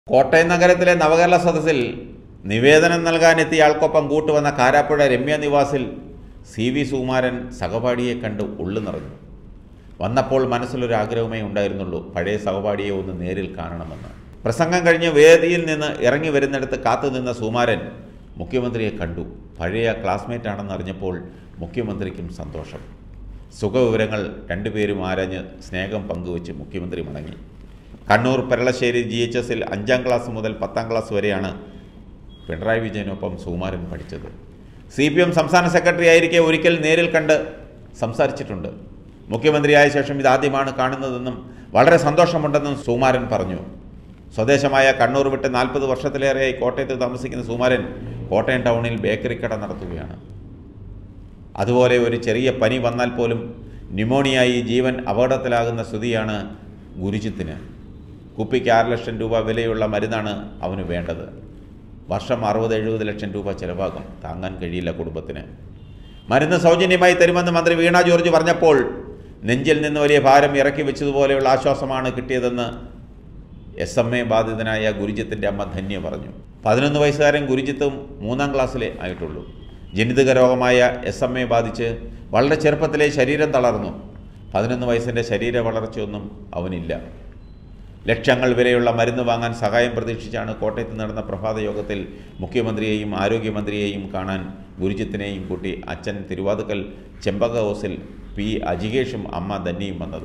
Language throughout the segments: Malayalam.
കോട്ടയം നഗരത്തിലെ നവകേരള സദസ്സിൽ നിവേദനം നൽകാനെത്തിയ ആൾക്കൊപ്പം കൂട്ടുവന്ന കാരാപ്പുഴ രമ്യ നിവാസിൽ സി വി സുകുമാരൻ സഹപാഠിയെ കണ്ട് ഉള്ളു നിറഞ്ഞു വന്നപ്പോൾ മനസ്സിലൊരു ആഗ്രഹമേ ഉണ്ടായിരുന്നുള്ളൂ പഴയ സഹപാഠിയെ ഒന്ന് നേരിൽ കാണണമെന്ന് പ്രസംഗം കഴിഞ്ഞ് വേദിയിൽ നിന്ന് ഇറങ്ങി വരുന്നിടത്ത് കാത്തുനിന്ന സുകുമാരൻ മുഖ്യമന്ത്രിയെ കണ്ടു പഴയ ക്ലാസ്മേറ്റ് ആണെന്ന് അറിഞ്ഞപ്പോൾ മുഖ്യമന്ത്രിക്കും സന്തോഷം സുഖവിവരങ്ങൾ രണ്ടുപേരും ആരാഞ്ഞ് സ്നേഹം പങ്കുവച്ച് മുഖ്യമന്ത്രി മടങ്ങി കണ്ണൂർ പെരളശ്ശേരി ജി എച്ച് എസിൽ അഞ്ചാം ക്ലാസ് മുതൽ പത്താം ക്ലാസ് വരെയാണ് പിണറായി വിജയനൊപ്പം സുകുമാരൻ പഠിച്ചത് സി പി എം സംസ്ഥാന സെക്രട്ടറി ആയിരിക്കെ ഒരിക്കൽ നേരിൽ കണ്ട് സംസാരിച്ചിട്ടുണ്ട് മുഖ്യമന്ത്രിയായ ശേഷം ഇതാദ്യമാണ് കാണുന്നതെന്നും വളരെ സന്തോഷമുണ്ടെന്നും സുകുമാരൻ പറഞ്ഞു സ്വദേശമായ കണ്ണൂർ വിട്ട് നാൽപ്പത് വർഷത്തിലേറെയായി കോട്ടയത്ത് താമസിക്കുന്ന സുകുമാരൻ കോട്ടയം ടൗണിൽ ബേക്കറി കട നടത്തുകയാണ് അതുപോലെ ഒരു ചെറിയ പനി വന്നാൽ പോലും ന്യൂമോണിയായി ജീവൻ അപകടത്തിലാകുന്ന സ്ഥിതിയാണ് ഗുരുജിത്തിന് കുപ്പിക്ക് ആറ് ലക്ഷം രൂപ വിലയുള്ള മരുന്നാണ് അവന് വേണ്ടത് വർഷം അറുപത് എഴുപത് ലക്ഷം രൂപ ചിലവാകും താങ്ങാൻ കഴിയില്ല കുടുംബത്തിന് മരുന്ന് സൗജന്യമായി തരുമെന്ന് മന്ത്രി വീണ ജോർജ് പറഞ്ഞപ്പോൾ നെഞ്ചിൽ നിന്ന് വലിയ ഭാരം ഇറക്കി വെച്ചതുപോലെയുള്ള ആശ്വാസമാണ് കിട്ടിയതെന്ന് എസ് എം എ ബാധിതനായ ഗുരുജിത്തിൻ്റെ അമ്മ ധന്യ പറഞ്ഞു പതിനൊന്ന് വയസ്സുകാരൻ ഗുരുജിത്തും മൂന്നാം ക്ലാസ്സിലേ ആയിട്ടുള്ളൂ ജനിതക രോഗമായ എസ് എം എ ബാധിച്ച് വളരെ ചെറുപ്പത്തിലെ ശരീരം തളർന്നു പതിനൊന്ന് വയസ്സിൻ്റെ ശരീര വളർച്ചയൊന്നും അവനില്ല ലക്ഷങ്ങൾ വിലയുള്ള മരുന്ന് വാങ്ങാൻ സഹായം പ്രതീക്ഷിച്ചാണ് കോട്ടയത്ത് നടന്ന പ്രഭാത യോഗത്തിൽ മുഖ്യമന്ത്രിയെയും ആരോഗ്യമന്ത്രിയെയും കാണാൻ ഗുരുജിത്തിനെയും കൂട്ടി അച്ഛൻ തിരുവാതുക്കൽ ചെമ്പക ഹൗസിൽ പി അജികേഷും അമ്മ ധന്യയും വന്നത്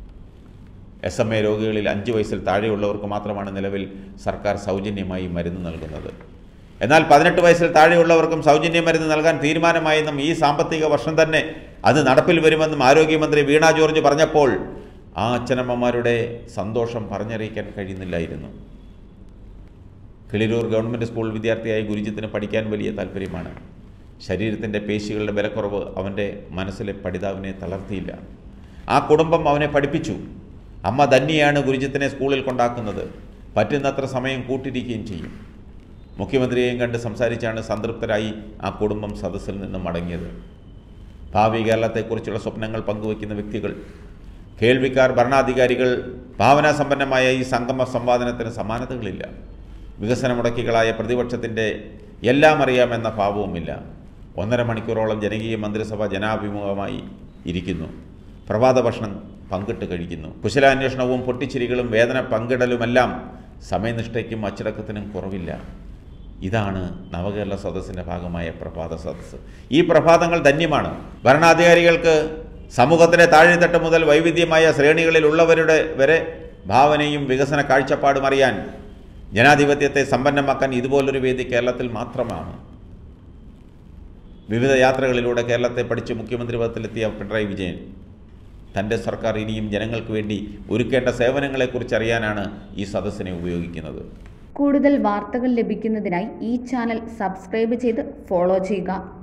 എസ് എം എ രോഗികളിൽ അഞ്ച് വയസ്സിൽ താഴെയുള്ളവർക്ക് മാത്രമാണ് നിലവിൽ സർക്കാർ സൗജന്യമായി മരുന്ന് നൽകുന്നത് എന്നാൽ പതിനെട്ട് വയസ്സിൽ താഴെയുള്ളവർക്കും സൗജന്യ മരുന്ന് നൽകാൻ തീരുമാനമായെന്നും ഈ സാമ്പത്തിക വർഷം തന്നെ അത് നടപ്പിൽ വരുമെന്നും ആരോഗ്യമന്ത്രി വീണ ജോർജ് പറഞ്ഞപ്പോൾ ആ അച്ഛനമ്മമാരുടെ സന്തോഷം പറഞ്ഞറിയിക്കാൻ കഴിയുന്നില്ലായിരുന്നു കിളിരൂർ ഗവൺമെൻറ് സ്കൂൾ വിദ്യാർത്ഥിയായ ഗുരുജിത്തിന് പഠിക്കാൻ വലിയ താല്പര്യമാണ് ശരീരത്തിൻ്റെ പേശികളുടെ ബലക്കുറവ് അവൻ്റെ മനസ്സിലെ പഠിതാവിനെ തളർത്തിയില്ല ആ കുടുംബം അവനെ പഠിപ്പിച്ചു അമ്മ ധന്യയാണ് ഗുരുജിത്തിനെ സ്കൂളിൽ കൊണ്ടാക്കുന്നത് പറ്റുന്നത്ര സമയം കൂട്ടിരിക്കുകയും ചെയ്യും മുഖ്യമന്ത്രിയെയും കണ്ട് സംസാരിച്ചാണ് സംതൃപ്തരായി ആ കുടുംബം സദസ്സിൽ നിന്ന് മടങ്ങിയത് ഭാവി കേരളത്തെക്കുറിച്ചുള്ള സ്വപ്നങ്ങൾ പങ്കുവയ്ക്കുന്ന വ്യക്തികൾ കേൾവിക്കാർ ഭരണാധികാരികൾ ഭാവനാസമ്പന്നമായ ഈ സംഗമ സംവാദനത്തിന് സമാനതകളില്ല വികസന മുടക്കികളായ പ്രതിപക്ഷത്തിൻ്റെ എല്ലാം അറിയാമെന്ന ഭാവവുമില്ല ഒന്നര മണിക്കൂറോളം ജനകീയ മന്ത്രിസഭ ജനാഭിമുഖമായി ഇരിക്കുന്നു പ്രഭാത ഭക്ഷണം പങ്കിട്ട് കഴിക്കുന്നു കുശലാന്വേഷണവും പൊട്ടിച്ചിരികളും വേദന പങ്കിടലുമെല്ലാം സമയനിഷ്ഠയ്ക്കും അച്ചടക്കത്തിനും കുറവില്ല ഇതാണ് നവകേരള സദസ്സിൻ്റെ ഭാഗമായ പ്രഭാത സദസ്സ് ഈ പ്രഭാതങ്ങൾ ധന്യമാണ് ഭരണാധികാരികൾക്ക് സമൂഹത്തിൻ്റെ താഴെത്തട്ട് മുതൽ വൈവിധ്യമായ ശ്രേണികളിലുള്ളവരുടെ വരെ ഭാവനയും വികസന കാഴ്ചപ്പാടും അറിയാൻ ജനാധിപത്യത്തെ സമ്പന്നമാക്കാൻ ഇതുപോലൊരു വേദി കേരളത്തിൽ മാത്രമാണ് വിവിധ യാത്രകളിലൂടെ കേരളത്തെ പഠിച്ച് മുഖ്യമന്ത്രി പദത്തിലെത്തിയ പിണറായി വിജയൻ തൻ്റെ സർക്കാർ ഇനിയും ജനങ്ങൾക്ക് വേണ്ടി ഒരുക്കേണ്ട സേവനങ്ങളെക്കുറിച്ച് അറിയാനാണ് ഈ സദസ്സിനെ ഉപയോഗിക്കുന്നത് കൂടുതൽ വാർത്തകൾ ലഭിക്കുന്നതിനായി ഈ ചാനൽ സബ്സ്ക്രൈബ് ചെയ്ത് ഫോളോ ചെയ്യുക